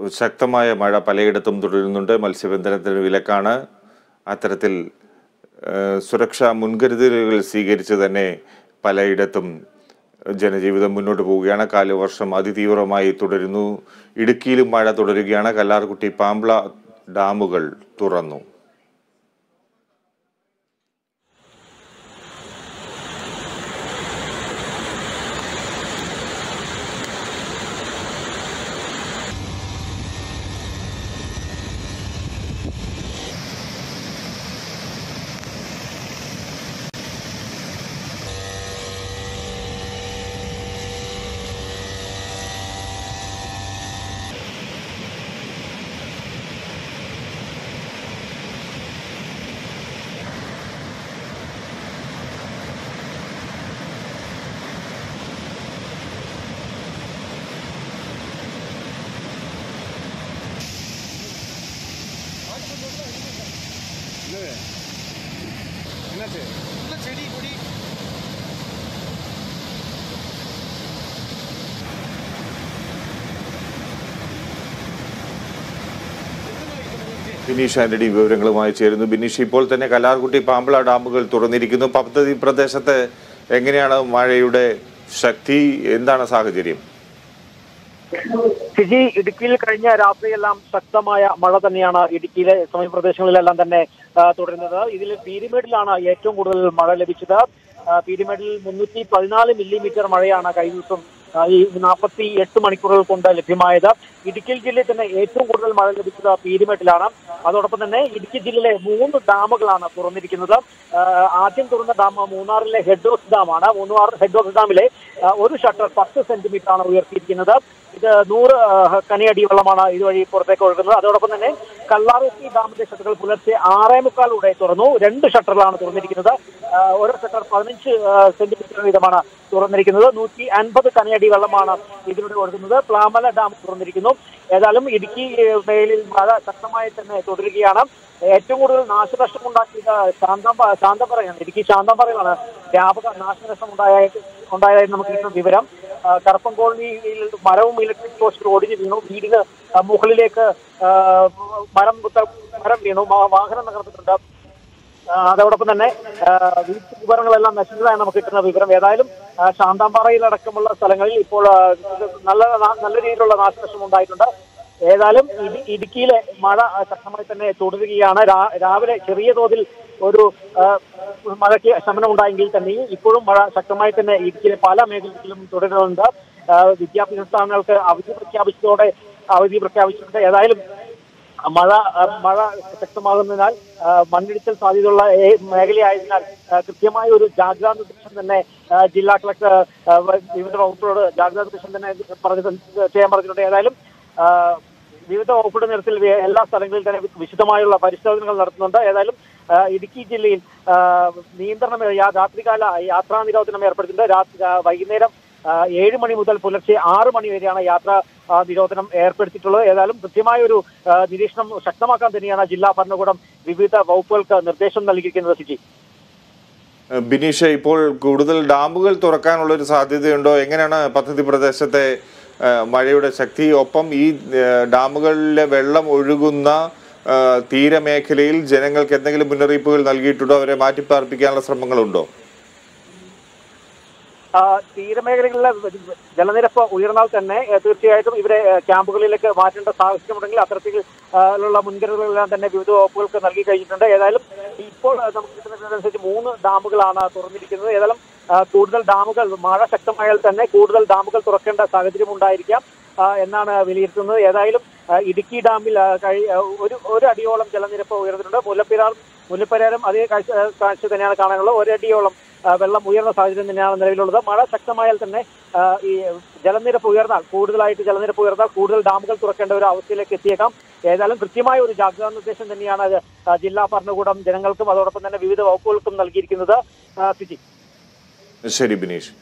ശക്തമായ മഴ പലയിടത്തും തുടരുന്നുണ്ട് മത്സ്യബന്ധനത്തിന് വിലക്കാണ് അത്തരത്തിൽ ഏഹ്, സുരക്ഷാ മുൻകരുതലുകൾ സ്വീകരിച്ച് തന്നെ പലയിടത്തും ജനജീവിതം മുന്നോട്ട് പോവുകയാണ് കാലവർഷം അതിതീവ്രമായി തുടരുന്നു ഇടുക്കിയിലും മഴ തുടരുകയാണ് കല്ലാർകുട്ടി പാമ്പ്ള ഡാമുകൾ തുറന്നു ബിനീഷ് ആന്റണി വിവരങ്ങളുമായി ചേരുന്നു ബിനീഷ് ഇപ്പോൾ തന്നെ കല്ലാർകുട്ടി പാമ്പ്ള ഡാമുകൾ തുറന്നിരിക്കുന്നു പദ്ധതി പ്രദേശത്ത് എങ്ങനെയാണ് മഴയുടെ ശക്തി എന്താണ് സാഹചര്യം ഫിജി ഇടുക്കിയിൽ കഴിഞ്ഞ രാത്രിയെല്ലാം ശക്തമായ മഴ തന്നെയാണ് ഇടുക്കിയിലെ സമീപ പ്രദേശങ്ങളിലെല്ലാം തന്നെ ആ, തുടരുന്നത് ഇതിൽ പീരിമേഡിലാണ് ഏറ്റവും കൂടുതൽ മഴ ലഭിച്ചത് ആ, പീരിമേഡിൽ മുന്നൂറ്റി പതിനാല് മില്ലിമീറ്റർ മഴയാണ് കഴിഞ്ഞ ദിവസം ആ, ഈ നാൽപ്പത്തി എട്ട് മണിക്കൂറുകൾ കൊണ്ട് ലഭ്യമായത് ഇടുക്കി ജില്ലയിൽ തന്നെ ഏറ്റവും കൂടുതൽ മഴ ലഭിച്ചത് പീരിമേട്ടിലാണ് അതോടൊപ്പം തന്നെ ഇടുക്കി ജില്ലയിലെ മൂന്ന് ഡാമുകളാണ് തുറന്നിരിക്കുന്നത് ആ, ആദ്യം തുറന്ന ഡാം മൂന്നാറിലെ ഹെഡ് ഹൗസ് ഡാമാണ് മൂന്നാർ ഹെഡ് ഹൗസ് ഡാമിലെ ആ, ഒരു ഷട്ടർ പത്ത് സെന്റിമീറ്റർ ആണ് ഉയർത്തിയിരിക്കുന്നത് ഇത് നൂറ് ആ, കനിയടി വെള്ളമാണ് ഇതുവഴി പുറത്തേക്ക് ഒഴുകുന്നത് അതോടൊപ്പം തന്നെ കല്ലാറുത്തി ഡാമിന്റെ ഷട്ടറുകൾ പുലർച്ചെ ആറേ മുക്കാലോടെ തുറന്നു രണ്ട് ഷട്ടറുകളാണ് തുറന്നിരിക്കുന്നത് ആ, ഓരോ ഷട്ടർ പതിനഞ്ച് സെന്റിമീറ്റർ വീതമാണ് തുറന്നിരിക്കുന്നത് നൂറ്റി അൻപത് കനിയടി വെള്ളമാണ് ഇതിലൂടെ ഒഴുകുന്നത് പ്ലാമല ഡാം തുറന്നിരിക്കുന്നു ഏതായാലും ഇടുക്കി ഏഹ്, മേഖലയിൽ മഴ ശക്തമായി തന്നെ തുടരുകയാണ് ഏറ്റവും കൂടുതൽ നാശനഷ്ടം ഉണ്ടാക്കിയത് ശാന്തമ്പ ശാന്തമ്പറയാണ് ഇടുക്കി ശാന്തമ്പറയിലാണ് വ്യാപക നാശനഷ്ടം ഉണ്ടായ ഉണ്ടായതായി നമുക്ക് കിട്ടുന്ന വിവരം ആ, കറുപ്പൻ കോളനിയിൽ മരവും ഇലക്ട്രിക് പോസ്റ്റും ഒടിഞ്ഞു വീണു വീടിന് ആ, മുകളിലേക്ക് ആ, മരം കുത്ത- മരം വീണു വാ- വാഹനം തകർത്തിട്ടുണ്ട് ആ, അതോടൊപ്പം തന്നെ ആ, വീട്ടു വിവരങ്ങളെല്ലാം നശിച്ചതായി നമുക്ക് കിട്ടുന്ന വിവരം ഏതായാലും ആ, ശാന്താംപാറയിലടക്കമുള്ള സ്ഥലങ്ങളിൽ ഇപ്പോൾ ആ, ഇത് നല്ല നാ- നല്ല രീതിയിലുള്ള നാശനഷ്ടം ഉണ്ടായിട്ടുണ്ട് ഏതായാലും ഇടി- ഇടുക്കിയിലെ മഴ ആ, ശക്തമായി തന്നെ തുടരുകയാണ് രാ- രാവിലെ ചെറിയ തോതിൽ ഒരു ആ, മഴയ്ക്ക് ശമനം ഉണ്ടായെങ്കിൽ തന്നെയും ഇപ്പോഴും മഴ ശക്തമായി തന്നെ ഇടുക്കിയിലെ പല മേഖലകളിലും തുടരുന്നുണ്ട് ആ, വിദ്യാഭ്യാസ സ്ഥാപനങ്ങൾക്ക് അവധി പ്രഖ്യാപിച്ചതോടെ അവധി പ്രഖ്യാപിച്ചിട്ടുണ്ട് ഏതായാലും മഴ ആ, മഴ ശക്തമാകുന്നതിനാൽ ആ, മണ്ണിടിച്ചൽ സാധ്യതയുള്ള ഏ- മേഖലയായതിനാൽ ആ, കൃത്യമായ ഒരു ജാഗ്രതാ നിർദ്ദേശം തന്നെ ആ, ജില്ലാ കളക്ടർ ആ, വിവിധ വകുപ്പുകളോട് ജാഗ്രതാ നിർദ്ദേശം തന്നെ പറഞ്ഞു ചെയ്യാൻ പറഞ്ഞിട്ടുണ്ട് ഏതായാലും ആ, വിവിധ വകുപ്പുകളുടെ നേതൃത്വത്തിൽ വേ- എല്ലാ സ്ഥലങ്ങളിലും തന്നെ വിശദമായുള്ള പരിശോധനകൾ നടത്തുന്നുണ്ട് ഏതായാലും ആ, ഇടുക്കി ജില്ലയിൽ ആ, നിയന്ത്രണം യാ- രാത്രികാല യാത്രാ നിരോധനം ഏർപ്പെടുത്തിയിട്ടുണ്ട് രാത്രി ആ, വൈകുന്നേരം ആ, ഏഴ് മണി മുതൽ പുലർച്ചെ ആറ് മണി വരെയാണ് യാത്രാ ആ, നിരോധനം ഏർപ്പെടുത്തിയിട്ടുള്ളത് ഏതായാലും കൃത്യമായ ഒരു ആ, നിരീക്ഷണം ശക്തമാക്കാൻ തന്നെയാണ് ജില്ലാ ഭരണകൂടം വിവിധ വകുപ്പുകൾക്ക് നിർദ്ദേശം നൽകിയിരിക്കുന്നത് സിജി ഏഹ്, ബിനീഷ് ഇപ്പോൾ കൂടുതൽ ഡാമുകൾ തുറക്കാനുള്ള ഒരു സാധ്യതയുണ്ടോ എങ്ങനെയാണ് പദ്ധതി പ്രദേശത്തെ ഏഹ്, മഴയുടെ ശക്തി ഒപ്പം ഈ ഏഹ്, ഡാമുകളിലെ വെള്ളം ഒഴുകുന്ന ഏഹ്, തീരമേഖലയിൽ ജനങ്ങൾക്ക് എന്തെങ്കിലും മുന്നറിയിപ്പുകൾ നൽകിയിട്ടുണ്ടോ അവരെ മാറ്റിപ്പാർപ്പിക്കാനുള്ള ശ്രമങ്ങളുണ്ടോ ആ, തീരമേഖലകളിലെ ജലനിരപ്പ് ഉയർന്നാൽ തന്നെ ഏ, തീർച്ചയായിട്ടും ഇവരെ ഏ, ക്യാമ്പുകളിലേക്ക് മാറ്റേണ്ട സാഹചര്യമുണ്ടെങ്കിൽ അത്തരത്തിൽ ആ, ഉള്ള മുൻകരുതലുകളെല്ലാം തന്നെ വിവിധ വകുപ്പുകൾക്ക് നൽകി കഴിഞ്ഞിട്ടുണ്ട് ഏതായാലും ഇപ്പോൾ ആ, നമുക്ക് കിട്ടുന്ന വിവരമനുസരിച്ച് മൂന്ന് ഡാമുകളാണ് തുറന്നിരിക്കുന്നത് ഏതായാലും ആ, കൂടുതൽ ഡാമുകൾ മഴ ശക്തമായാൽ തന്നെ കൂടുതൽ ഡാമുകൾ തുറക്കേണ്ട സാഹചര്യം ഉണ്ടായിരിക്കാം ആ, എന്നാണ് വിലയിരുത്തുന്നത് ഏതായാലും ആ, ഇടുക്കി ഡാമിൽ ആ, കഴി- ആ, ഒരു ഒരു അടിയോളം ജലനിരപ്പ് ഉയർന്നിട്ടുണ്ട് മുല്ലപ്പെരിയാർ മുല്ലപ്പെരിയാറും അതേ കാഴ്ച കാഴ്ച തന്നെയാണ് കാണാനുള്ളത് ഒരടിയോളം ആ, വെള്ളം ഉയർന്ന സാഹചര്യം തന്നെയാണ് നിലവിലുള്ളത് മഴ ശക്തമായാൽ തന്നെ ആ, ഈ ജലനിരപ്പ് ഉയർന്നാൽ കൂടുതലായിട്ട് ജലനിരപ്പ് ഉയർന്നാൽ കൂടുതൽ ഡാമുകൾ തുറക്കേണ്ട ഒരു അവസ്ഥയിലേക്ക് എത്തിയേക്കാം ഏതായാലും കൃത്യമായ ഒരു ജാഗ്രതാ നിർദ്ദേശം തന്നെയാണ് അത്, ആ, ജില്ലാ ഭരണകൂടം ജനങ്ങൾക്കും അതോടൊപ്പം തന്നെ വിവിധ വകുപ്പുകൾക്കും നൽകിയിരിക്കുന്നത് ആ, സിജി ശരി ബിനീഷ്